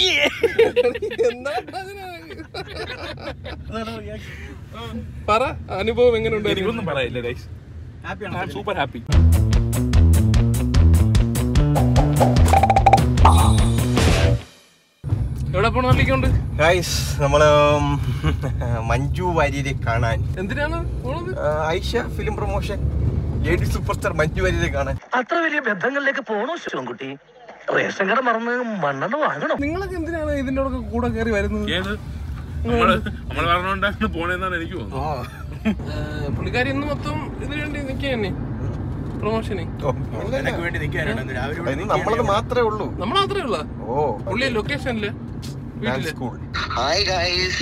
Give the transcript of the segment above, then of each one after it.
പറ അനുഭവം എങ്ങനെ ഉണ്ടായിരുന്നു എനിക്കൊന്നും പറയില്ല ഗൈസ് സൂപ്പർ ഹാപ്പി എവിടെ പോണ നല്ലിക്കൊണ്ട് ഗൈസ് നമ്മള് മഞ്ജു വാര്യരെ കാണാൻ എന്തിനാണ് പോണത് ആ, Ayisha film promotion lady super star Manju വാര്യരെ കാണാൻ അത്ര വലിയ ബന്ധങ്ങളിലേക്ക് പോണോ ശിവൻകുട്ടി റേഷൻ കട മറന്ന് മണ്ണെണ്ണ വാങ്ങണം നിങ്ങളൊക്കെ എന്തിനാണ് ഇതിന്റെ കൂടെ കൂടെ കയറി വരുന്നത് ഏത് നമ്മള് നമ്മൾ പറഞ്ഞുകൊണ്ടാണ് പോണെന്നാണ് എനിക്ക് തോന്നുന്നത് ഏ, പുള്ളിക്കാരി ഇന്ന് മൊത്തം ഇതിനു വേണ്ടി നിൽക്കുക തന്നെ പ്രൊമോഷന് ഇന്ന് നമ്മളത് മാത്രമേ ഉള്ളൂ നമ്മൾ മാത്രമേ ഉള്ള ഓ പുള്ളി ലൊക്കേഷനില് വീട്ടില് സ്കൂൾ ഹായ് ഗൈസ്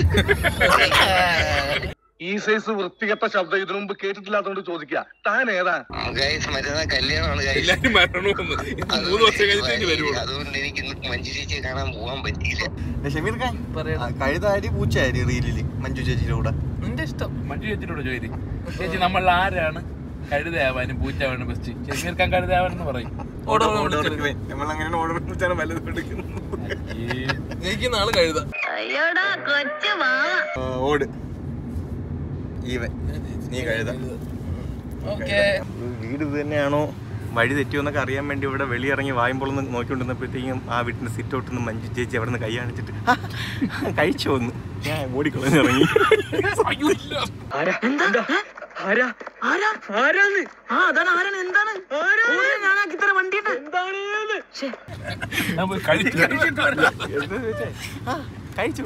ഈ സൈസ് വൃത്തികെട്ട ശബ്ദം ഇതിനു മുമ്പ് കേട്ടിട്ടില്ലാത്തോണ്ട് ചോദിക്കുക താൻ ഏതാ ഗൈസ് മറ്റന്നാ കല്യാണമാണ് ഗൈസ് എല്ലാരും മരണമെന്ന് ഇത് മൂന്ന് വർഷം കഴിഞ്ഞിട്ട് വരുള്ളൂ അതുകൊണ്ട് എനിക്ക് ഇന്ന് മഞ്ജു ചേച്ചിയെ കാണാൻ പോകാൻ പറ്റിയില്ല ഷമീർ ഖാൻ കഴുതാരി പൂച്ചാരി റീലില് മഞ്ജു ചേച്ചിയുടെ കൂടെ നിന്റെ ഇഷ്ടം മഞ്ജു ചേച്ചിയോട് ചോദി ചേച്ചി നമ്മൾ ആരാണ് കഴുതയാവാനും പൂച്ചാവാനും ബെസ്റ്റ് ചെമ്മീർക്കാൻ കഴുതയാവാനെന്ന് പറയും ഓർഡർ നമ്മൾ അങ്ങനെ ഓർഡർ വെച്ചാണ് വല്ലതും എടുക്കുന്നത് ജയിക്കുന്ന ആള് കഴുത അയ്യോടാ കൊച്ചു മാവ ആ, ഓട് ഈവൻ നീ കഴുത ഓക്കെ വീട് ഇത് തന്നെയാണോ വഴി തെറ്റിയോ എന്നൊക്കെ അറിയാൻ വേണ്ടി ഇവിടെ വെളിയിറങ്ങി വായുമ്പോൾ ഒന്ന് നോക്കിക്കൊണ്ടിരുന്നപ്പോഴത്തേക്കും ആ വീട്ടിന്റെ സിറ്റ് ഔട്ട് നിന്ന് മഞ്ജു ചേച്ചി അവിടെ നിന്ന് കൈ കാണിച്ചിട്ട് കഴിച്ചു വന്നു ഞാൻ ഓടിക്കളഞ്ഞിറങ്ങി ആരാ എന്താ ആരാ ആരാ ആരാന്ന് ആ അതാണ് ആരാണ് എന്താണ് ഞാനാക്കി തരാം വണ്ടിയുണ്ട് എന്താണ് ഞാൻ പോയി കഴിച്ച് കഴിച്ചിട്ട് വരാം. എന്താ ചോദിച്ചേ? ആ, കഴിച്ചു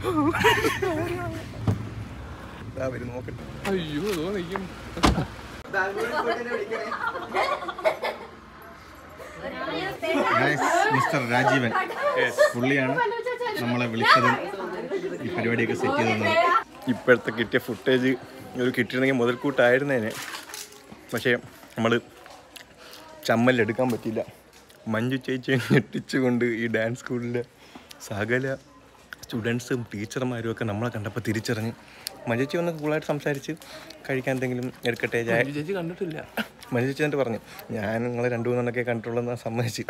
ദാ വരുന്നു, നോക്കട്ടെ അയ്യോ അതോ നിൽക്കും മിസ്റ്റർ രാജീവൻ പുള്ളിയാണ് നമ്മളെ വിളിച്ചതും ഈ പരിപാടിയൊക്കെ സെറ്റ് ചെയ്തത് ഇപ്പോഴത്തെ കിട്ടിയ ഫുട്ടേജ് ഒരു കിട്ടിയിരുന്നെങ്കിൽ മുതൽക്കൂട്ടായിരുന്നേനെ പക്ഷേ നമ്മൾ ചമ്മലെടുക്കാൻ പറ്റിയില്ല മഞ്ജു ചേച്ചിയെ ഞെട്ടിച്ചുകൊണ്ട് ഈ ഡാൻസ് സ്കൂളിലെ സകല സ്റ്റുഡൻസും ടീച്ചർമാരും ഒക്കെ നമ്മളെ കണ്ടപ്പോൾ തിരിച്ചറിഞ്ഞ് മഞ്ജു ചേച്ചി ഒന്ന് കൂളായിട്ട് സംസാരിച്ച് കഴിക്കാൻ എന്തെങ്കിലും എടുക്കട്ടെ ചായ ചേച്ചി കണ്ടിട്ടില്ല മഞ്ജു ചേച്ചി എന്നിട്ട് പറഞ്ഞു ഞാൻ നിങ്ങളെ രണ്ടു മൂന്നെണ്ണൊക്കെ കണ്ടിട്ടുള്ളൂ എന്ന് സമ്മതിച്ച്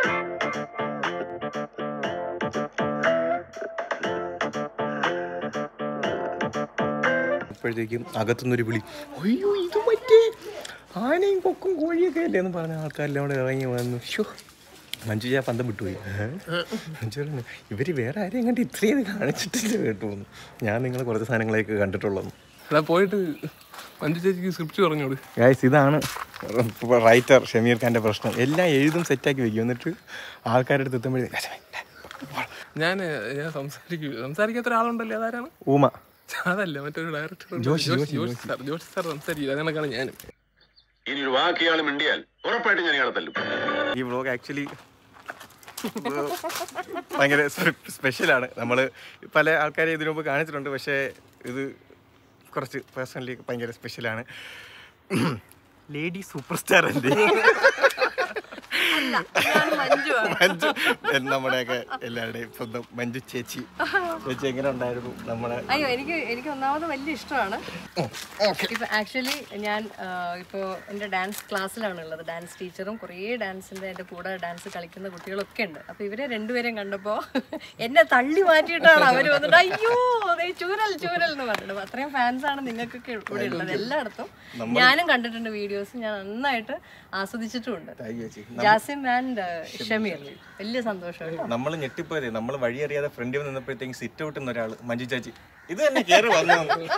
അപ്പോഴത്തേക്കും അകത്തുനിന്നൊരു വിളി അയ്യോ ഇത് മറ്റേ ആനയും കൊക്കും കോഴിയൊക്കെ അല്ലേ എന്ന് പറഞ്ഞ ആൾക്കാരെല്ലാം കൂടെ ഇറങ്ങി വന്നു ഷോ മഞ്ജു ഞാൻ പന്തം വിട്ടുപോയി ഏ? മഞ്ജു പറഞ്ഞു ഇവര് വേറെ ആരെയും കണ്ട് ഇത്രയും കാണിച്ചിട്ടില്ല കേട്ടു എന്ന് ഞാൻ നിങ്ങൾ കുറച്ച് സാധനങ്ങളെയൊക്കെ കണ്ടിട്ടുള്ളൂ എടാ പോയിട്ട് മഞ്ജു ചേച്ചിക്ക് സ്ക്രിപ്റ്റ് പറഞ്ഞോട് ഗായ്സ് ഇതാണ് റൈറ്റർ ഷമീർ ഖാന്റെ പ്രശ്നം എല്ലാം എഴുതും സെറ്റാക്കി വെക്കും എന്നിട്ട് ആൾക്കാരുടെ അടുത്ത് എത്തുമ്പോഴേ ഞാൻ ഞാൻ സംസാരിക്കൂ സംസാരിക്കാത്ത ഒരാളുണ്ടല്ലേ അതാരാണ് ഊമ അതല്ല മറ്റൊരു director Joshi, Joshi, Joshi sir Joshi sir സംസാരിക്കില്ല അങ്ങനെയൊക്കെയാണ് ഞാനും ഇനി ഒരു വാക്ക് ഇയാൾ മിണ്ടിയാൽ ഉറപ്പായിട്ടും ഞാൻ ഇയാളെ തല്ലും ഈ വ്ളോഗ് ആക്ച്വലി ഭയങ്കര സ്പെഷ്യലാണ് നമ്മൾ പല ആൾക്കാരെ ഇതിനു മുമ്പ് കാണിച്ചിട്ടുണ്ട് പക്ഷേ ഇത് കുറച്ച് പേഴ്സണലി ഭയങ്കര സ്പെഷ്യലാണ് ലേഡി സൂപ്പർ സ്റ്റാർ എൻ്റെ മഞ്ജു നമ്മുടെയൊക്കെ എല്ലാവരുടെയും സ്വന്തം മഞ്ജു ചേച്ചി ചേച്ചി എങ്ങനെ ഉണ്ടായിരുന്നു നമ്മുടെ അയ്യോ എനിക്ക് എനിക്ക് ഒന്നാമത് വലിയ ഇഷ്ടമാണ് ഇപ്പൊ ആക്ച്വലി ഞാൻ ഇപ്പോൾ എൻ്റെ ഡാൻസ് ക്ലാസ്സിലാണ് ഉള്ളത് ഡാൻസ് ടീച്ചറും കുറേ ഡാൻസിൻ്റെ എൻ്റെ കൂടെ ഡാൻസ് കളിക്കുന്ന കുട്ടികളൊക്കെ ഉണ്ട് അപ്പോൾ ഇവരെ രണ്ടുപേരെയും കണ്ടപ്പോൾ എന്നെ തള്ളി മാറ്റിയിട്ടാണ് അവർ വന്നിട്ട് അയ്യോ ദേ ചൂരൽ ചൂരൽ എന്ന് പറഞ്ഞിട്ട് അപ്പൊ അത്രയും ഫാൻസാണ് നിങ്ങൾക്കൊക്കെ ഇവിടെ ഉള്ളത് എല്ലായിടത്തും ഞാനും കണ്ടിട്ടുണ്ട് വീഡിയോസ് ഞാൻ നന്നായിട്ട് ആസ്വദിച്ചിട്ടുമുണ്ട് താങ്ക് യു ചേച്ചി ജാസിം ആൻഡ് ഷമീർ വലിയ സന്തോഷം കേട്ടോ നമ്മൾ ഞെട്ടിപ്പോയത് നമ്മൾ വഴിയറിയാതെ ഫ്രണ്ടിൽ നിന്നപ്പോഴത്തേക്കും സിറ്റ് ഔട്ട് നിന്ന് ഒരാൾ മഞ്ജു ചേച്ചി ഇത് തന്നെ കയറി വന്നു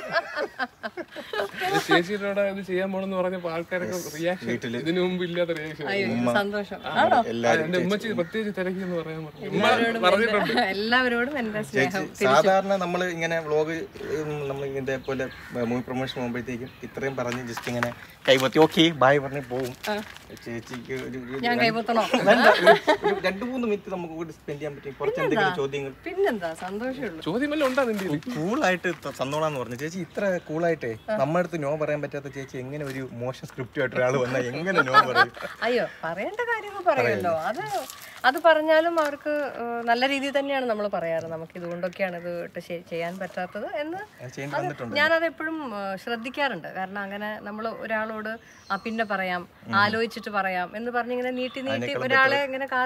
ചേച്ചിയുടെ ഇത് ചെയ്യാൻ പോണെന്ന് പറഞ്ഞപ്പോ ആൾക്കാരൊക്കെ റിയാക്ഷൻ വീട്ടില്. ഇതിനു മുമ്പ് ഇല്ലാത്ത റിയാക്ഷൻ അയ്യോ സന്തോഷം ആണോ എല്ലാവരും എന്റെ ഉമ്മച്ചി പ്രത്യേകിച്ച് തിരക്കി എന്ന് പറയാൻ പറഞ്ഞു ഉമ്മ എല്ലാവരോടും പറഞ്ഞിട്ടുണ്ട് എൻ്റെ- എല്ലാവരോടും എൻ്റെ സ്നേഹം ചേച്ചി സാധാരണ നമ്മൾ ഇങ്ങനെ വ്ളോഗ് നമ്മൾ ഇങ്ങനത്തെ പോലെ മൂവി പ്രൊമോഷൻ പോകുമ്പോഴത്തേക്കും ഇത്രയും പറഞ്ഞ് ജസ്റ്റ് ഇങ്ങനെ കൈപത്തി ഓക്കെ ബായ് പറഞ്ഞ് പോകും ചേച്ചിക്ക് ഒരു ഒരു- ഞാൻ കൈപൊത്തണോ വേണ്ട, ഒരു- ഒരു രണ്ട് മൂന്ന് മിനിറ്റ് നമുക്ക് കൂടി സ്പെൻഡ് ചെയ്യാൻ പറ്റും കുറച്ച് എന്തെങ്കിലും ചോദ്യങ്ങൾ പിന്നെന്താ സന്തോഷമേ ഉള്ളൂ ചോദ്യമല്ല ഉണ്ടാ നിന്റെ കയ്യില്? കൂളായിട്ട് സന്നോളാന്ന് പറഞ്ഞു ചേച്ചി ഇത്ര കൂളായിട്ടേ നമ്മുടെ അടുത്ത് നോ പറയാൻ പറ്റാത്ത ചേച്ചി എങ്ങനെ ഒരു മോശം സ്ക്രിപ്റ്റ് ആയിട്ട് ഒരാൾ വന്നാൽ എങ്ങനെ നോ പറയും അയ്യോ പറയേണ്ട കാര്യങ്ങൾ പറയുമല്ലോ അത് അത് പറഞ്ഞാലും അവർക്ക് ഏഹ്, നല്ല രീതിയിൽ തന്നെയാണ് നമ്മൾ പറയാറ് നമുക്ക് ഇതുകൊണ്ടൊക്കെയാണ് ഇത് ഇട്ട് ശരി- ചെയ്യാൻ പറ്റാത്തത് എന്ന് അത് ചെയ്യേണ്ടി അത് വന്നിട്ടുണ്ട് ഞാനത് എപ്പോഴും ഏഹ്, ശ്രദ്ധിക്കാറുണ്ട് കാരണം അങ്ങനെ നമ്മൾ ഒരാളോട് ആ പിന്നെ പറയാം ആലോചിച്ചിട്ട് പറയാം എന്ന് പറഞ്ഞിങ്ങനെ നീട്ടി നീട്ടി ഒരാളെ ഇങ്ങനെ കാ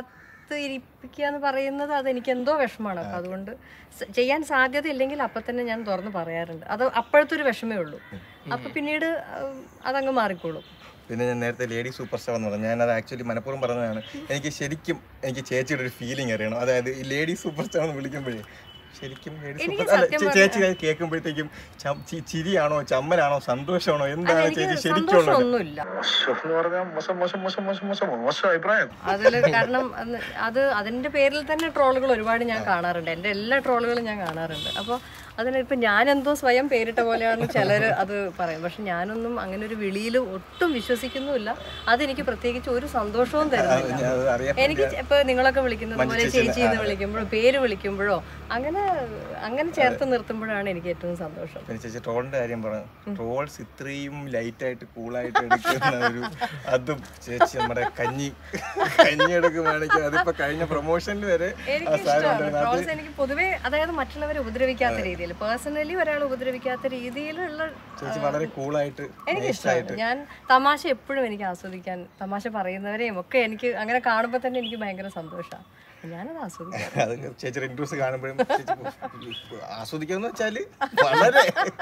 എടുത്ത് ഇരിപ്പിക്കുക എന്ന് പറയുന്നത് അത് എനിക്ക് എന്തോ വിഷമമാണ് അപ്പം അതുകൊണ്ട് സ- ചെയ്യാൻ സാധ്യത ഇല്ലെങ്കിൽ അപ്പം തന്നെ ഞാൻ തുറന്ന് പറയാറുണ്ട് അത് അപ്പോഴത്തെ ഒരു വിഷമേ ഉള്ളൂ അപ്പം പിന്നീട് ഉം, അതങ്ങ് മാറിക്കോളും പിന്നെ ഞാൻ നേരത്തെ ലേഡി സൂപ്പർ സ്റ്റാർ എന്ന് പറഞ്ഞു ഞാനത് ആക്ച്വലി മനഃപൂർവ്വം പറഞ്ഞതാണ് എനിക്ക് ശരിക്കും എനിക്ക് ചേച്ചിയുടെ ഒരു ഫീലിംഗ് അറിയണം അതായത് ഈ ലേഡി സൂപ്പർ സ്റ്റാർ എന്ന് വിളിക്കുമ്പോഴേ ശരിക്കും ലേഡി എനിക്ക് സൂപ്പർ അല്ല സത്യം ചേ- ചേച്ചി അത് കേൾക്കുമ്പോഴത്തേക്കും ചം- ചി- ചിരിയാണോ ചമ്മലാണോ സന്തോഷമാണോ എന്താണ് എനിക്ക് ചേച്ചി ശരിക്കും ഉള്ളത് സന്തോഷമൊന്നുമില്ല എന്ന് പറഞ്ഞാൽ മോശം മോശം മോശം മോശം മോശം മോശം അഭിപ്രായം അതിൽ കാരണം അന്ന് അത് അതിന്റെ പേരിൽ തന്നെ ട്രോളുകൾ ഒരുപാട് ഞാൻ കാണാറുണ്ട് എൻ്റെ എല്ലാ ട്രോളുകളും ഞാൻ കാണാറുണ്ട് അപ്പോൾ അതിന് ഇപ്പം ഞാനെന്തോ സ്വയം പേരിട്ട പോലെയാണ് ചിലർ അത് പറയും പക്ഷെ ഞാനൊന്നും അങ്ങനെ ഒരു വിളിയിൽ ഒട്ടും വിശ്വസിക്കുന്നുമില്ല അതെനിക്ക് പ്രത്യേകിച്ച് ഒരു സന്തോഷവും തരുന്നില്ല ഞാൻ അത് അറിയാൻ എനിക്ക് ഇപ്പൊ നിങ്ങളൊക്കെ വിളിക്കുന്നത് പോലെ ചേച്ചി എന്ന് വിളിക്കുമ്പോഴോ പേര് വിളിക്കുമ്പോഴോ അങ്ങനെ അങ്ങനെ ചേർത്ത് നിർത്തുമ്പോഴാണ് എനിക്ക് ഏറ്റവും സന്തോഷം പിന്നെ ചേച്ചി ട്രോളിന്റെ കാര്യം പറഞ്ഞു ട്രോൾസ് ഇത്രയും ലൈറ്റ് ആയിട്ട് കൂളായിട്ട് എടുക്കുന്ന ഒരു അതും ചേച്ചി നമ്മുടെ കഞ്ഞി കഞ്ഞി എടുക്കുവാണെങ്കിൽ അതിപ്പോ കഴിഞ്ഞ പ്രൊമോഷനിൽ വരെ ആ എനിക്ക് സാധനം ഇഷ്ടമാണ് ഉണ്ടായിരുന്നു. അത് ട്രോൾസ് എനിക്ക് പൊതുവേ അതായത് മറ്റുള്ളവരെ ഉപദ്രവിക്കാത്ത രീതിയിൽ പേഴ്സണലി ഒരാൾ ഉപദ്രവിക്കാത്ത രീതിയിലുള്ള ചേച്ചി വളരെ കൂളായിട്ട് എനിക്ക് ഇഷ്ടമാണ് ഞാൻ തമാശ എപ്പോഴും എനിക്ക് ആസ്വദിക്കാൻ തമാശ പറയുന്നവരെയും ഒക്കെ എനിക്ക് അങ്ങനെ കാണുമ്പോൾ തന്നെ എനിക്ക് ഭയങ്കര സന്തോഷമാണ് ഞാനത് ആസ്വദിക്കാം അത് ചേച്ചിയുടെ ഇന്റർവ്യൂസ് കാണുമ്പോഴും ചേച്ചി ആസ്വദിക്കാന്ന് വെച്ചാല് വളരെ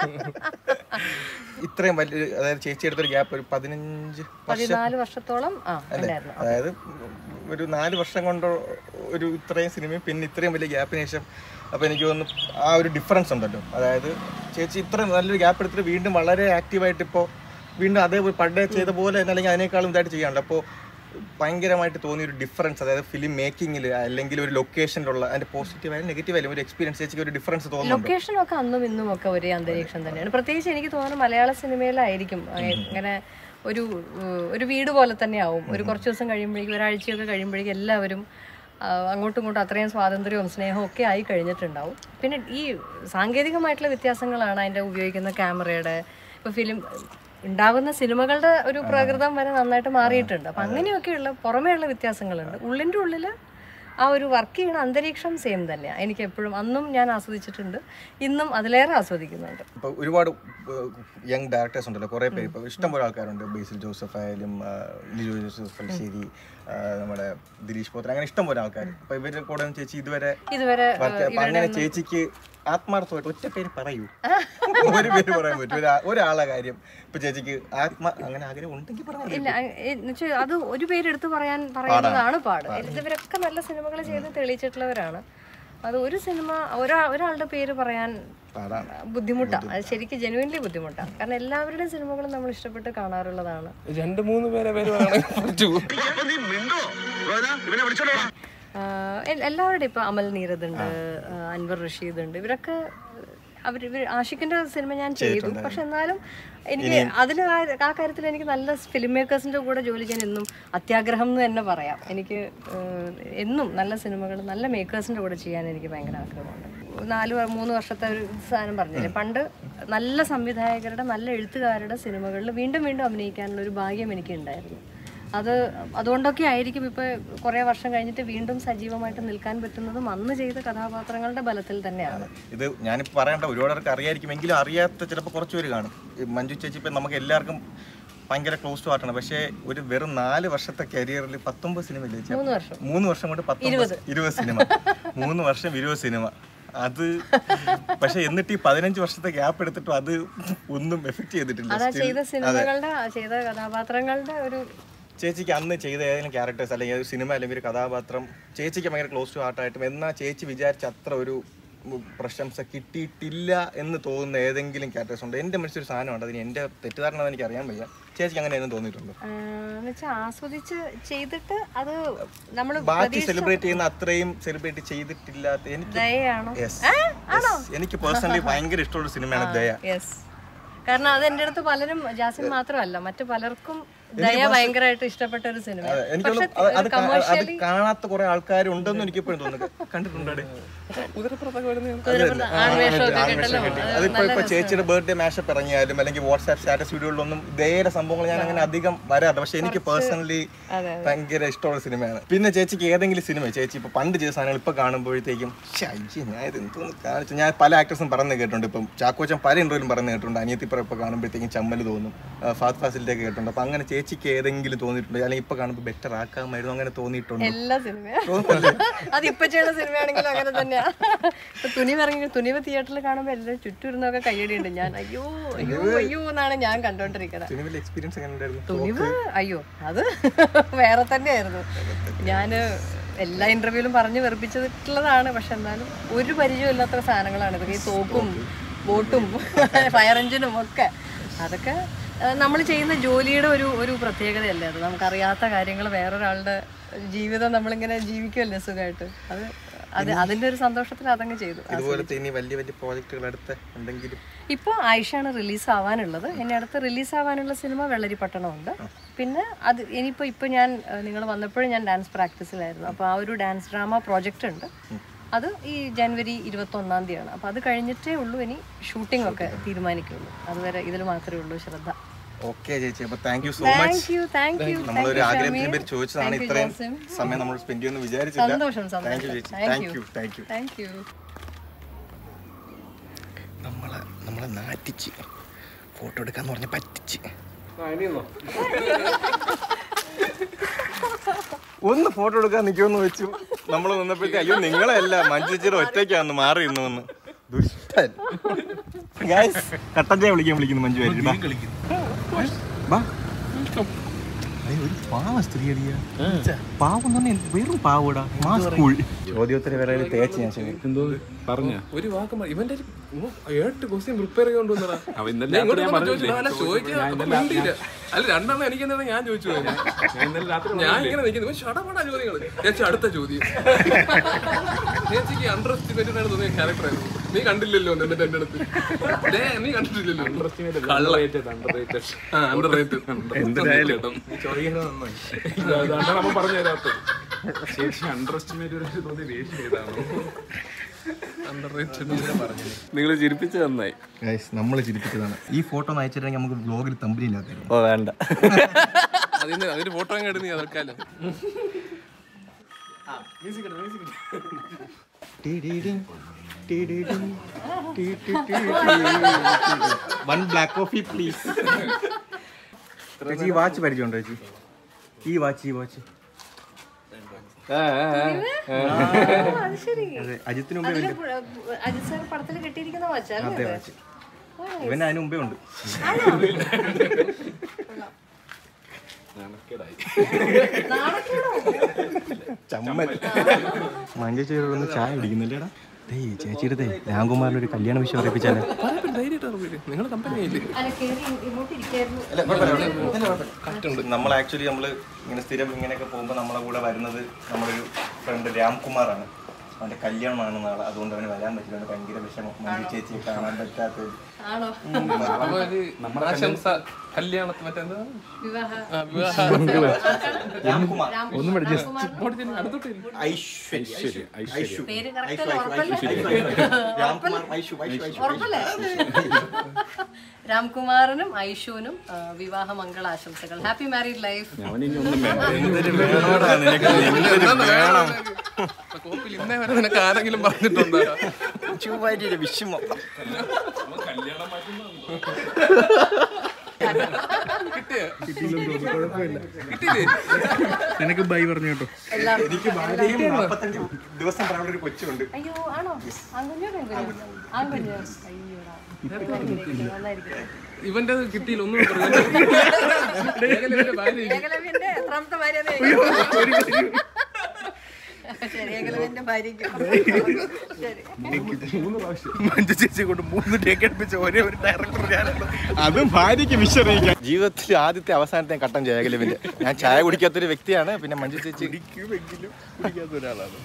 ഇത്രയും വലിയ അതായത് ചേച്ചി എടുത്തൊരു ഗ്യാപ്പ് ഒരു പതിനഞ്ച് വർഷം പതിനാല് വർഷത്തോളം ആ ഉണ്ടായിരുന്നു അതായത് ഒരു നാല് വർഷം കൊണ്ട് ഒരു ഇത്രയും സിനിമയും പിന്നെ ഇത്രയും വലിയ ഗ്യാപ്പിന് ശേഷം അപ്പോൾ എനിക്ക് തോന്നുന്നു ആ ഒരു ഡിഫറൻസ് ഉണ്ടല്ലോ അതായത് ചേച്ചി ഇത്ര നല്ലൊരു ഗ്യാപ്പ് എടുത്തിട്ട് വീണ്ടും വളരെ ആക്റ്റീവായിട്ട് ഇപ്പോൾ വീണ്ടും അതേ പണ്ടേ ചെയ്ത പോലെ തന്നെ അല്ലെങ്കിൽ അതിനേക്കാളും ഇതായിട്ട് ചെയ്യാനുണ്ട് അപ്പോൾ ഭയങ്കരമായിട്ട് തോന്നിയ ഒരു ഡിഫറൻസ് അതായത് ഫിലിം മേക്കിങ്ങിൽ അല്ലെങ്കിൽ ഒരു ലൊക്കേഷനിലുള്ള അതിന്റെ പോസിറ്റീവ് ആയാലും നെഗറ്റീവ് ആയാലും ഒരു എക്സ്പീരിയൻസ് ചേച്ചിക്ക് ഒരു ഡിഫറൻസ് തോന്നുന്നുണ്ട് ലൊക്കേഷനൊക്കെ അന്നും ഇന്നും ഒക്കെ ഒരേ അന്തരീക്ഷം തന്നെയാണ് പ്രത്യേകിച്ച് എനിക്ക് തോന്നുന്നു മലയാള സിനിമയിലായിരിക്കും ഏഹ്, ഇങ്ങനെ ഒരു ഏഹ്, ഒരു വീട് പോലെ തന്നെ ആവും ഒരു കുറച്ച് ദിവസം കഴിയുമ്പോഴേക്കും ഒരാഴ്ചയൊക്കെ കഴിയുമ്പോഴേക്കും എല്ലാവരും ആ, അങ്ങോട്ടും ഇങ്ങോട്ടും അത്രയും സ്വാതന്ത്ര്യവും സ്നേഹവും ഒക്കെ ആയി കഴിഞ്ഞിട്ടുണ്ടാവും പിന്നെ ഈ സാങ്കേതികമായിട്ടുള്ള വ്യത്യാസങ്ങളാണ് അതിൻ്റെ ഉപയോഗിക്കുന്ന ക്യാമറയുടെ ഇപ്പോൾ ഫിലിം ഉണ്ടാകുന്ന സിനിമകളുടെ ഒരു പ്രകൃതം വരെ നന്നായിട്ട് മാറിയിട്ടുണ്ട് അപ്പം അങ്ങനെയൊക്കെയുള്ള പുറമേയുള്ള വ്യത്യാസങ്ങളുണ്ട് ഉള്ളിൻ്റെ ഉള്ളിൽ ആ ഒരു വർക്ക് ചെയ്യുന്ന അന്തരീക്ഷം സെയിം തന്നെയാണ് എനിക്ക് എപ്പോഴും അന്നും ഞാൻ ആസ്വദിച്ചിട്ടുണ്ട് ഇന്നും അതിലേറെ ആസ്വദിക്കുന്നുണ്ട് ഇപ്പൊ ഒരുപാട് യങ് ഡയറക്ടേഴ്സ് ഉണ്ടല്ലോ കുറെ പേര് ഇപ്പൊ ഇഷ്ടംപോലെ ആൾക്കാരുണ്ട് ബേസിൽ ജോസഫ് ആയാലും ആ, ലിജോ ജോസഫ് അൽശ്ശേരി ആ, നമ്മുടെ ദിലീഷ് പോത്തൻ അങ്ങനെ ഇഷ്ടംപോലെ ആൾക്കാർ അപ്പൊ ഇവരുടെ കൂടെ ഒന്നും ചേച്ചി ഇതുവരെ ഇതുവരെ വർക്ക് അപ്പൊ അങ്ങനെ ചേച്ചിക്ക് ആത്മാർത്ഥമായിട്ട് ഒറ്റ പേര് പറയൂ ഒരു പേര് പറയാൻ പറ്റും ഒരാ- ഒരാളെ കാര്യം ഇപ്പൊ ചേച്ചിക്ക് ആത്മ അങ്ങനെ ആഗ്രഹം ഉണ്ടെങ്കിൽ പറയാം ഇല്ല അ- എ- എന്നുവെച്ചാ അത് ഒരു പേരെടുത്ത് പറയാൻ പറയുന്നതാണ് പാട് ഇവരൊക്കെ നല്ല സിനിമകൾ ചെയ്ത് തെളിയിച്ചിട്ടുള്ളവരാണ് അത് ഒരു സിനിമ ഒരാ ഒരാളുടെ പേര് പറയാൻ പാടാണ് ബുദ്ധിമുട്ടാണ് അത് ശരിക്കും ജെനുവിൻലി ബുദ്ധിമുട്ടാണ് കാരണം എല്ലാവരുടെയും സിനിമകളും നമ്മൾ ഇഷ്ടപ്പെട്ട് കാണാറുള്ളതാണ് രണ്ട് മൂന്ന് പേരെ പേര് വേണമെങ്കിൽ പറഞ്ഞു നീ മിണ്ടോ റോജ, ഇവനെ വിളിച്ചോളൂ ആഹ് എൽ- എല്ലാവരുടെയും ഇപ്പൊ അമൽ നീരദ് ഉണ്ട് ആഹ് അൻവർ റഷീദ് ഉണ്ട് ഇവരൊക്കെ അവർ ഇവർ ആഷിഖിന്റെ സിനിമ ഞാൻ ചെയ്തു പക്ഷെ എന്നാലും എനിക്ക് അതിൽ ആ കാര്യത്തിൽ എനിക്ക് നല്ല ഫിലിം മേക്കേഴ്സിന്റെ കൂടെ ജോലി ചെയ്യാൻ എന്നും അത്യാഗ്രഹം എന്ന് തന്നെ പറയാം എനിക്ക് ആഹ് എന്നും നല്ല സിനിമകൾ നല്ല മേക്കേഴ്സിന്റെ കൂടെ ചെയ്യാൻ എനിക്ക് ഭയങ്കര ആഗ്രഹമുണ്ട് നാല് വ- മൂന്ന് വർഷത്തെ ഒരു സാധനം പറഞ്ഞില്ലേ പണ്ട് നല്ല സംവിധായകരുടെ നല്ല എഴുത്തുകാരുടെ സിനിമകളിൽ വീണ്ടും വീണ്ടും അഭിനയിക്കാനുള്ള ഒരു ഭാഗ്യം എനിക്ക് ഉണ്ടായിരുന്നു അത് അതുകൊണ്ടൊക്കെ ആയിരിക്കും ഇപ്പോൾ കുറേ വർഷം കഴിഞ്ഞിട്ട് വീണ്ടും സജീവമായിട്ട് നിൽക്കാൻ പറ്റുന്നതും അന്ന് ചെയ്ത കഥാപാത്രങ്ങളുടെ ബലത്തിൽ തന്നെയാണ് ഇത് ഞാനിപ്പോൾ പറയണ്ട ഒരുപാട് പേർക്ക് അറിയായിരിക്കും എങ്കിലും അറിയാത്ത ചിലപ്പോൾ കുറച്ച് പേര് കാണും ഈ മഞ്ജു ചേച്ചി ഇപ്പം നമുക്ക് എല്ലാവർക്കും ഭയങ്കര ക്ലോസ് ടു ആർട്ടാണ് പക്ഷേ ഒരു വെറും നാല് വർഷത്തെ കരിയറിൽ പത്തൊമ്പത് സിനിമ ഇല്ലേ ചേച്ചി? മൂന്ന് വർഷം. മൂന്ന് വർഷം കൊണ്ട് പത്തൊമ്പത് ഇരുപത് സിനിമ മൂന്ന് വർഷം ഇരുപത് സിനിമ അത് പക്ഷെ എന്നിട്ട് ഈ പതിനഞ്ച് വർഷത്തെ ഗ്യാപ്പ് എടുത്തിട്ടും അത് ഒന്നും എഫക്ട് ചെയ്തിട്ടില്ല അതാ Still- ചെയ്ത സിനിമകളുടെ ചെയ്ത കഥാപാത്രങ്ങളുടെ ഒരു ചേച്ചിക്ക് അന്ന് ചെയ്ത ഏതെങ്കിലും ക്യാരക്ടേഴ്സ് അല്ലെങ്കിൽ ഒരു സിനിമ അല്ലെങ്കിൽ ഒരു കഥാപാത്രം ചേച്ചിക്ക് ഭയങ്കര ക്ലോസ് ടു ആർട്ടായിട്ടും എന്നാൽ ചേച്ചി വിചാരിച്ച അത്ര ഒരു ഉം, പ്രശംസ കിട്ടിയിട്ടില്ല എന്ന് തോന്നുന്ന ഏതെങ്കിലും ക്യാരക്ടേഴ്സ് ഉണ്ട് എൻ്റെ മനസ്സിലൊരു സാധനമുണ്ട് അതിന് എൻ്റെ തെറ്റിദ്ധാരണ എനിക്ക് അറിയാൻ വയ്യ ചേച്ചിക്ക് അങ്ങനെ ഒന്നും തോന്നിയിട്ടുണ്ടോ എന്ന് വെച്ചാൽ ആസ്വദിച്ച് ചെയ്തിട്ട് അത് നമ്മൾ ബാക്കി സെലിബ്രേറ്റ് ചെയ്യുന്ന അത്രയും സെലിബ്രേറ്റ് ചെയ്തിട്ടില്ലാത്ത എനിക്ക് ദയയാണോ Yes. Yes. എനിക്ക് പേഴ്സണലി ഭയങ്കര ഇഷ്ടമുള്ള സിനിമയാണ് ദയ യെസ് കാരണം അത് എൻ്റെ അടുത്ത് പലരും ജാസിൻ മാത്രമല്ല മറ്റു പലർക്കും ദയ ഭയങ്കരമായിട്ട് ഇഷ്ടപ്പെട്ട ഒരു സിനിമ അതെ, എനിക്കൊന്നും അത് അത് കാ- അത് കാണാത്ത കുറെ ആൾക്കാരുണ്ടെന്ന് എനിക്ക് ഇപ്പോഴും തോന്നുന്നു കണ്ടിട്ടുണ്ടോ കുതിരപ്പുറത്തൊക്കെ വരുന്ന ആൺവേഷമൊക്കെ കിട്ടല്ലോ അത് അതിപ്പോ ഇപ്പൊ ചേച്ചിയുടെ ബർത്ത്ഡേ മാഷപ്പ് ഇറങ്ങിയാലും അല്ലെങ്കിൽ വാട്സ്ആപ്പ് സ്റ്റാറ്റസ് വീഡിയോകളിലൊന്നും ഇതേറെ സംഭവങ്ങൾ ഞാൻ അങ്ങനെ അധികം വരാറില്ല പക്ഷെ എനിക്ക് പേഴ്സണലി ഭയങ്കര ഇഷ്ടമുള്ള സിനിമയാണ് പിന്നെ ചേച്ചിക്ക് ഏതെങ്കിലും സിനിമ ചേച്ചി ഇപ്പൊ പണ്ട് ചെയ്ത സാധനങ്ങൾ ഇപ്പൊ കാണുമ്പോഴത്തേക്കും "ശ്ശെ, അയ്യേ, ഞാൻ ഇത് എന്തോന്ന് കാണിച്ചു ഞാൻ പല ആക്ടേഴ്സും പറഞ്ഞു കേട്ടിട്ടുണ്ട് ഇപ്പം ചാക്കോച്ചൻ പല ഇന്റർവ്യൂലും പറഞ്ഞു കേട്ടിട്ടുണ്ട് അനിയത്തി ഇപ്പൊ കാണുമ്പോഴത്തേക്കും ചമ്മൽ തോന്നും ഫാത് ഫാസിലിന്റെ കേട്ടിട്ടുണ്ട് അപ്പൊ അങ്ങനെ ചേച്ചി ചേച്ചിക്ക് ഏതെങ്കിലും തോന്നിയിട്ടുണ്ടോ അല്ലെങ്കിൽ ഇപ്പൊ കാണുമ്പോൾ ബെറ്റർ ആക്കാമായിരുന്നു അങ്ങനെ തോന്നിയിട്ടുണ്ടോ എല്ലാ സിനിമയും അത് ഇപ്പൊ ചെയ്യുന്ന സിനിമയാണെങ്കിലും അങ്ങനെ തന്നെയാ ഇപ്പൊ തുനിവ് ഇറങ്ങി തുനിവ് തിയേറ്ററിൽ കാണുമ്പോൾ എല്ലാവരും ചുറ്റും ഇരുന്നൊക്കെ കയ്യടിയുണ്ട് ഞാൻ അയ്യോ അയ്യോ അയ്യോ എന്നാണ് ഞാൻ കണ്ടോണ്ടിരിക്കുന്നത് സിനിമയിലെ എക്സ്പീരിയൻസ് എങ്ങനെ ഉണ്ടായിരുന്നു തുണിവ് അയ്യോ അത് വേറെ തന്നെയായിരുന്നു ഞാൻ എല്ലാ ഇന്റർവ്യൂവിലും പറഞ്ഞു വെറുപ്പിച്ചിട്ടുള്ളതാണ് പക്ഷെ എന്നാലും ഒരു പരിചയമില്ലാത്ത സാധനങ്ങളാണ് ഇതൊക്കെ ഈ തോക്കും ബോട്ടും ഫയർ എഞ്ചിനും ഒക്കെ അതൊക്കെ നമ്മൾ ചെയ്യുന്ന ജോലിയുടെ ഒരു ഒരു പ്രത്യേകതയല്ലേ അത് നമുക്കറിയാത്ത കാര്യങ്ങൾ വേറൊരാളുടെ ജീവിതം നമ്മളിങ്ങനെ ജീവിക്കുമല്ലേ സുഖമായിട്ട് അത് അത് അതിന്റെ ഒരു സന്തോഷത്തിൽ അതങ്ങ് ചെയ്തു ഇതുപോലത്തെ ഇനി വലിയ വലിയ പ്രോജക്റ്റുകൾ അടുത്ത എന്തെങ്കിലും ഇപ്പോൾ ആയിഷാണ് റിലീസ് ആവാനുള്ളത് ഇനി അടുത്ത് റിലീസ് ആവാനുള്ള സിനിമ വെള്ളരിപ്പട്ടണമുണ്ട് പിന്നെ അത് ഇനിയിപ്പോൾ ഇപ്പോൾ ഞാൻ നിങ്ങൾ വന്നപ്പോഴും ഞാൻ ഡാൻസ് പ്രാക്ടീസിലായിരുന്നു അപ്പോൾ ആ ഒരു ഡാൻസ് ഡ്രാമ പ്രോജക്റ്റ് ഉണ്ട് അത് ഈ ജനുവരി ഇരുപത്തൊന്നാം തീയതിയാണ് അപ്പോൾ അത് കഴിഞ്ഞിട്ടേ ഉള്ളൂ ഇനി ഷൂട്ടിംഗ് ഒക്കെ തീരുമാനിക്കുള്ളൂ അതുവരെ ഇതിൽ മാത്രമേ ഉള്ളൂ ശ്രദ്ധ ഓക്കെ ചേച്ചി അപ്പൊ thank you so much thank you thank you നമ്മളൊരു ആഗ്രഹത്തിന്റെ പേര് ചോദിച്ചതാണ് ഇത്രയും സമയം നമ്മൾ സ്പെൻഡ് ചെയ്യുമെന്ന് വിചാരിച്ചില്ല സന്തോഷം താങ്ക് യു സന്തോഷം ചേച്ചി thank thank you you thank you thank you നമ്മളെ നമ്മളെ നാറ്റിച്ച് ഫോട്ടോ എടുക്കാന്ന് പറഞ്ഞ പറ്റിച്ച് ഒന്ന് ഫോട്ടോ എടുക്കാൻ നിൽക്കുമെന്ന് വെച്ചു നമ്മൾ നിന്നപ്പോഴത്തെ അയ്യോ നിങ്ങളല്ല മഞ്ജുച്ചിയുടെ ഒറ്റയ്ക്കാന്ന് മാറി ഇന്നു വന്ന് ദുഷ്ടൻ Guys, കട്ടൻ ചായ വിളിക്കാൻ വിളിക്കുന്നു മഞ്ജു ആയിരിക്കും ബാ. അയ്യോ, ഒരു പാവ സ്ത്രീ അടിയാ പാവം തന്നെ വെറും പാവടാ മാ സ്കൂൾ ചോദ്യോത്തര വേറെ തേച്ച് ഞാൻ ശരി എന്തോ പറഞ്ഞ ഒരു വാക്ക് മതി. ഇവന്റെ ഒരു ഓ, ഏട്ട് ക്വസ്റ്റ്യൻ പ്രിപ്പയർ ചെയ്തോണ്ടിരുന്നടാ അവൻ ഇന്നലെ രാത്രി ഞാൻ പറഞ്ഞില്ലേ? അല്ല രണ്ടെണ്ണം എനിക്ക് തന്നെ ഞാൻ ചോദിച്ചു പോയി. ഞാൻ ഇന്നലെ രാത്രി ഞാൻ ഇങ്ങനെ നിൽക്കുന്നു ഷടപടാ ചോദ്യങ്ങൾ ചേച്ചി അടുത്ത ചോദ്യം ചേച്ചിക്ക് അണ്ടർ എസ്റ്റിമേറ്റഡ് ആണ് തോന്നിയ ക്യാരക്ടർ ആയിരുന്നു നീ കണ്ടില്ലല്ലോ എന്നിട്ട് എന്റെ അടുത്ത് ദേ, നീ കണ്ടിട്ടില്ലല്ലോ കള്ള ആ അണ്ടർ റേറ്റ് എന്തായാലും നമ്മൾ പറഞ്ഞു തരാത്ത ചേച്ചി അണ്ടർ എസ്റ്റിമേറ്റ് തോന്നി ദേഷ്യം ചെയ്താണ് അണ്ടർ റേറ്റ് നിങ്ങൾ ചിരിപ്പിച്ചു നന്നായി നമ്മൾ ചിരിപ്പിച്ചതാണ് ഈ ഫോട്ടോ ഒന്ന് അയച്ചിട്ടുണ്ടെങ്കിൽ നമുക്ക് ബ്ലോഗിൽ തമ്പനിയില്ലാത്തായിരുന്നു ഓ വേണ്ട അതിന് അതിന് ഫോട്ടോ അങ്ങ് എടുത്ത് നീ അതൊക്കെ വൺ ബ്ലാക്ക് കോഫി പ്ലീസ് ചേച്ചി ഈ വാച്ച് പരിചയമുണ്ടോ ചേച്ചി ഈ വാച്ച് ഈ വാച്ച് അത് ശരി അതെ അജിത്തിന് മുമ്പേ അതില് പു- അജിത് സാർ പടത്തിൽ കെട്ടിയിരിക്കുന്ന അതെ വാച്ചല്ലേ വാച്ച് ഇവന് അതിന് മുമ്പേ ഉണ്ട് ചമ്മൽ മഞ്ജു ചേച്ചി ഒന്ന് ചായ കുടിക്കുന്നില്ലേടാ ഡേയ് ചേച്ചിയുടെ ദേ രാംകുമാറിന്റെ ഒരു കല്യാണ വിഷയം അറിയിപ്പിച്ചാലേ നിങ്ങൾ കമ്പനി ആയില്ലേ അല്ല കേറി ഇങ്ങോട്ട് ഇരിക്കായിരുന്നു നമ്മൾ ആക്ച്വലി നമ്മൾ ഇങ്ങനെ സ്ഥിരം ഇങ്ങനെയൊക്കെ പോകുമ്പോൾ നമ്മളെ കൂടെ വരുന്നത് നമ്മളൊരു ഫ്രണ്ട് രാംകുമാറാണ് അവന്റെ കല്യാണമാണ് നാളെ അതുകൊണ്ട് അവന് വരാൻ പറ്റില്ല അവന് ഭയങ്കര വിഷമം മഞ്ജു ചേച്ചിയെ കാണാൻ പറ്റാത്തത് ആണോ നമ്മുടെ ആശംസ കല്യാണത്തിന് മറ്റെന്താ വിവാഹ ആ, വിവാഹ രാംകുമാർ ഒന്നും അങ്ങോട്ട് ചെന്ന് അടുത്തോട്ട് ചെന്ന്. ഐശ്വര്യ ഐശ്വര്യ പേര് കറക്റ്റ് ഉറപ്പല്ലേ രാംകുമാർ ഐശു ഐശു ഐശു ഉറപ്പല്ലേ രാംകുമാറിനും ഐഷുവിനും ആ, വിവാഹ മംഗളാശംസകൾ ഹാപ്പി മാരീഡ് ലൈഫ് എന്തൊരു വേണോടാ നിനക്ക് എന്തൊരു വേണം ആ കോപ്പിൽ ഇന്നേ വരെ നിനക്ക് ആരെങ്കിലും പറഞ്ഞിട്ടുണ്ടോ ചുവ്വാരിയുടെ വിഷമം കിട്ടിയില്ലേ നിനക്ക് ബൈ പറഞ്ഞു കേട്ടോ എല്ലാം എനിക്ക് ഭാര്യയും നാൽപ്പത്തഞ്ച് ദിവസം പ്രായമുള്ള ഒരു കൊച്ചുണ്ട് അയ്യോ ആണോ ആൺകുഞ്ഞോ പെൺകുഞ്ഞോ ആൺകുഞ്ഞോ അയ്യോടാ നന്നായിരിക്കും ഇവന്റെ കിട്ടിയില്ല ഒന്നും ഏകലവ്യന്റെ ഭാര്യ ഏകലവ്യന്റെ എത്രാമത്തെ ഭാര്യ ശരി ഏകലവ്യന്റെ ഭാര്യയ്ക്ക് ശരി മഞ്ജു ചേച്ചി കൊണ്ട് മൂന്ന് ടേക്ക് അടുപ്പിച്ച ഒരേ ഒരു ഡയറക്ടർ ഞാനാണ് അതും ഭാര്യയ്ക്ക് വിശ്വസിക്കാം ജീവിതത്തിൽ ആദ്യത്തെ അവസാനത്തെ കട്ടൻ ജയകലവിന്റെ ഞാൻ ചായ കുടിക്കാത്തൊരു വ്യക്തിയാണ് പിന്നെ മഞ്ജു ചേച്ചി കുടിക്കുമെങ്കിലും കുടിക്കാത്ത ഒരാളാണ്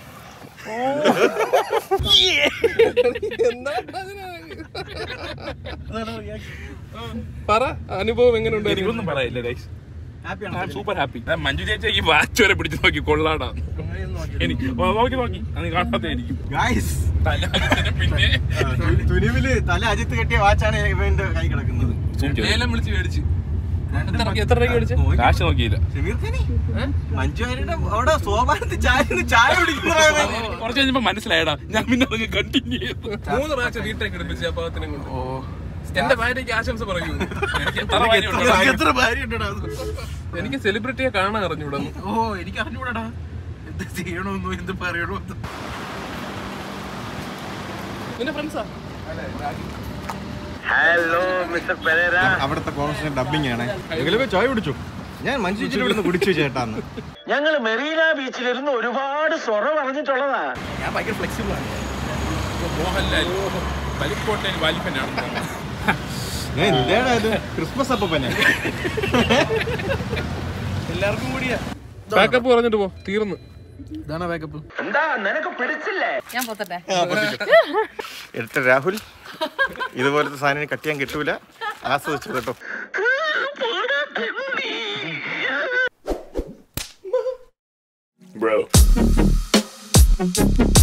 പറ അനുഭവം എങ്ങനെ ഉണ്ടായിരുന്നു എനിക്കൊന്നും പറയില്ല ഗൈസ് സൂപ്പർ ഹാപ്പി മഞ്ജു ചേച്ചി ഈ വാച്ച് വരെ പിടിച്ചു നോക്കി കൊള്ളാടാ എനിക്ക് ഓ, നോക്കി നോക്കി അത് കാണാത്ത എനിക്ക് ഗായ്സ് പിന്നെ തുനിവില് തല അജിത്ത് കെട്ടിയ വാച്ചാണ് ഇവന്റെ കൈ കിടക്കുന്നത് ലേലം വിളിച്ച് മേടിച്ച് എത്ര എത്ര രൂപയ്ക്ക് മേടിച്ച് കാശ് നോക്കിയില്ല ഷമീർഖാനെ മഞ്ജു വാര്യരുടെ അവിടെ സോപാനത്ത് ചായ ഇരുന്ന് ചായ കുടിക്കുന്ന കുറച്ച് കഴിഞ്ഞപ്പോ മനസ്സിലായടാ ഞാൻ പിന്നെ അതങ്ങ് കണ്ടിന്യൂ ചെയ്തു മൂന്ന് പ്രാവശ്യം വീട്ടേക്ക് എടുപ്പിച്ച് ആ പാവത്തിനെ കൊണ്ട് എന്റെ ഭാര്യയ്ക്ക് ആശംസ പറയൂ എനിക്ക് എത്ര ഭാര്യ ഉണ്ട് എത്ര ഭാര്യ ഉണ്ടോ എനിക്ക് സെലിബ്രിറ്റിയെ കാണാൻ അറിഞ്ഞൂടാ ഓ എനിക്ക് അറിഞ്ഞൂടാ എന്ത് ചെയ്യണമെന്നോ എന്ത് പറയണമെന്നോ നിന്റെ ഫ്രണ്ട്സാ ഹലോ മിസ്റ്റർ പെരേര അവിടുത്തെ കോൺസ്റ്റന്റ് ഡബിങ് ആണ് എങ്കിലും ചായ കുടിച്ചു ഞാൻ മനുഷ്യ ഇവിടുന്ന് കുടിച്ചു ചേട്ടാന്ന് ഞങ്ങൾ മെറീന ബീച്ചിലിരുന്ന് ഒരുപാട് സൊറ പറഞ്ഞിട്ടുള്ളതാ ഞാൻ ഭയങ്കര ഫ്ലെക്സിബിൾ ആണ് ഇപ്പൊ മോഹൻലാൽ വലിക്കോട്ടയിൽ വലിപ്പനാണ് ഏ, ഇതേടാ ഇത് ക്രിസ്മസ് അപ്പനെ എല്ലാവർക്കും കൂടിയാ ബാക്കപ്പ് പറഞ്ഞിട്ട് പോ തീർന്നു ഇതാണ് ബാക്കപ്പ് എന്താ നിനക്ക് പിടിച്ചില്ലേ ഞാൻ പോത്തട്ടെ എടുത്ത രാഹുൽ ഇതുപോലത്തെ സാധനം കട്ട് ചെയ്യാൻ കിട്ടൂല ആസ്വദിച്ചു കേട്ടോ ബ്രോ